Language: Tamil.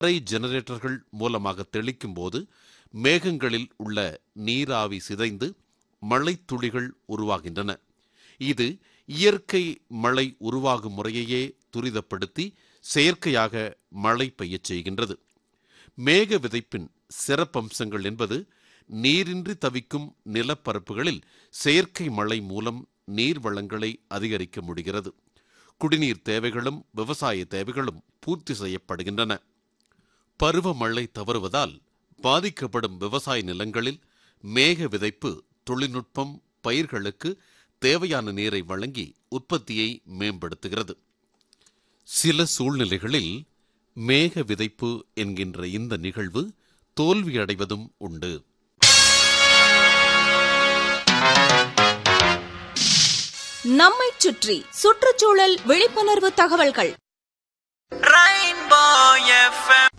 அரை ஜெனரேட்டர்கள் மூலமாக தெளிக்கும் போது மேகங்களில் உள்ள நீராவி சிதைந்து மழைத்துளிகள் உருவாகின்றன இது இயற்கை மழை உருவாகும் முறையையே துரிதப்படுத்தி செயற்கையாக மழை பெய்யச் செய்கின்றது மேக விதைப்பின் சிறப்பம்சங்கள் என்பது நீரின்றி தவிக்கும் நிலப்பரப்புகளில் செயற்கை மழை மூலம் நீர் வளங்களை அதிகரிக்க முடிகிறது குடிநீர் தேவைகளும் விவசாய தேவைகளும் பூர்த்தி செய்யப்படுகின்றன பருவமழை தவறுவதால் பாதிக்கப்படும் விவசாய நிலங்களில் மேக விதைப்பு தொழில்நுட்பம் பயிர்களுக்கு தேவையான நீரை வழங்கி உற்பத்தியை மேம்படுத்துகிறது சில சூழ்நிலைகளில் மேக விதைப்பு என்கின்ற இந்த நிகழ்வு தோல்வியடைவதும் உண்டு நம்மைச் சுற்றி சுற்றுச்சூழல் விழிப்புணர்வு தகவல்கள் Rainbow FM